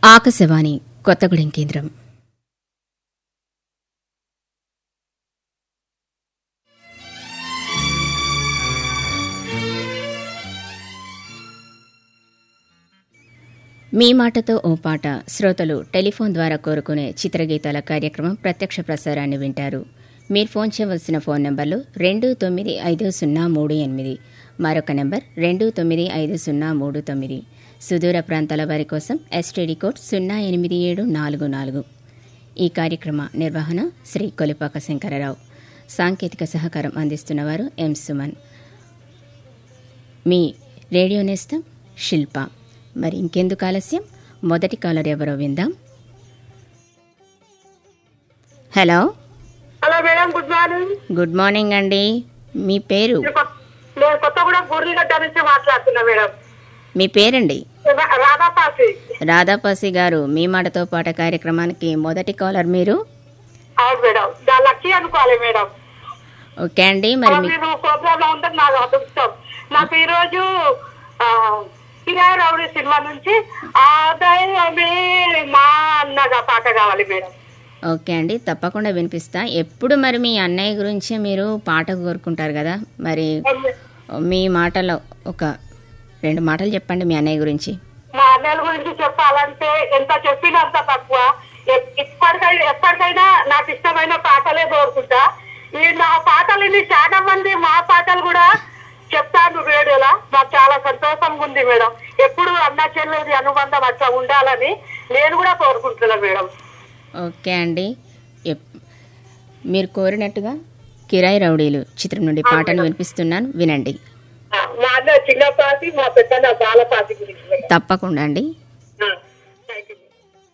ఆకాశవాణి కొత్తగూడెం కేంద్రం మీ మాటతో ఓ పాట శ్రోతలు టెలిఫోన్ ద్వారా కోరుకునే చిత్రగీతాల కార్యక్రమం ప్రత్యక్ష ప్రసారాన్ని వింటారు మీరు ఫోన్ చేయవలసిన ఫోన్ నంబర్లు రెండు తొమ్మిది ఐదు సున్నా మూడు ఎనిమిది మరొక నంబర్ రెండు తొమ్మిది ఐదు సున్నా మూడు తొమ్మిది సుదూర ప్రాంతాల వారి కోసం ఎస్టీడీ కోడ్ సున్నా ఎనిమిది ఏడు నాలుగు నాలుగు ఈ కార్యక్రమ నిర్వహణ శ్రీ కొలిపాక శంకరరావు సాంకేతిక సహకారం అందిస్తున్నవారు ఎం సుమన్ మీ రేడియో నేస్తం శిల్ప మరి ఇంకెందుకు ఆలస్యం మొదటి కాలర్ ఎవరో విందాం hello hello madam good morning good morning అండి మీ పేరు నేను కొత్త- నేను కొత్తగూడెం గుర్లిగడ్డ నుంచి మాట్లాడుతున్నా మేడం మీ పేరండి రా- రాధాపాసి రాధాపాసి గారు మీ మాటతో పాట కార్యక్రమానికి మొదటి కాలర్ మీరు అవును మేడం దా లక్కీ అనుకోవాలి మేడం ఓకే అండి మరి మీ మీరు ప్రోగ్రామ్ లో ఉంటే నాకు అదృష్టం నాకు ఈ రోజు ఆ, కిరాయి రౌడీ సినిమా నుంచి ఆదాయమే మా అన్నగా పాట కావాలి మేడం ఓకే అండి తప్పకుండా వినిపిస్తా ఎప్పుడు మరి మీ అన్నయ్య గురించి మీరు పాట కోరుకుంటారు కదా మరి మీ మాటలో ఒక రెండు మాటలు చెప్పండి మీ అన్నయ్య గురించి మా అన్నయ్య గురించి చెప్పాలంటే ఎంత చెప్పినా అంత తక్కువ ఎప్- ఇప్పటికైనా ఎప్పటికైనా నాకు ఇష్టమైన పాటలే కోరుకుంటా ఈ నా పాటలని చాలా మంది మా పాటలు కూడా చెప్తాను రేడియోలో నాకు చాలా సంతోషంగా ఉంది మేడం ఎప్పుడు అన్న చెల్లెది అనుబంధం అట్లా ఉండాలని నేను కూడా కోరుకుంటున్నా మేడం ఓకే అండి ఎప్- మీరు కోరినట్టుగా కిరాయి రౌడీలు చిత్రం నుండి పాటను వినిపిస్తున్నాను వినండి మా అన్న చిన్నపాటి మా పెద్ద నా బాలపాటి గురించి మేడం తప్పకుండా అండి